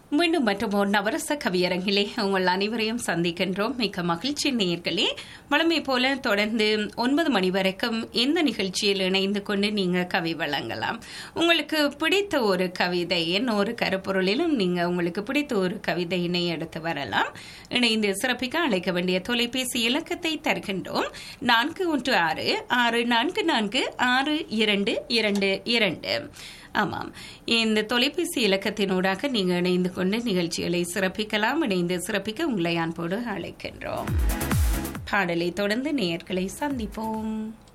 மீண்டும் மற்றும் ஒரு நவரச கவியரங்கிலே உங்கள் அனைவரையும் சந்திக்கின்றோம் மிக்க மகிழ்ச்சி நேயர்களே வளமை போல தொடர்ந்து ஒன்பது மணி வரைக்கும் இந்த நிகழ்ச்சியில் இணைந்து கொண்டு நீங்க கவி வழங்கலாம் உங்களுக்கு பிடித்த ஒரு கவிதை என்ன ஒரு கருப்பொருளிலும் நீங்க உங்களுக்கு பிடித்த ஒரு கவிதையினை எடுத்து வரலாம் இணைந்து சிறப்பிக்க அழைக்க வேண்டிய தொலைபேசி இலக்கத்தை தருகின்றோம் நான்கு ஒன்று ஆறு ஆறு நான்கு நான்கு ஆறு இரண்டு இரண்டு இரண்டு ஆமாம் இந்த தொலைபேசி இலக்கத்தினூடாக நீங்க இணைந்து கொண்டு நிகழ்ச்சிகளை சிறப்பிக்கலாம் இணைந்து சிறப்பிக்க உங்களை அன்போடு அழைக்கின்றோம் பாடலை தொடர்ந்து நேயர்களை சந்திப்போம்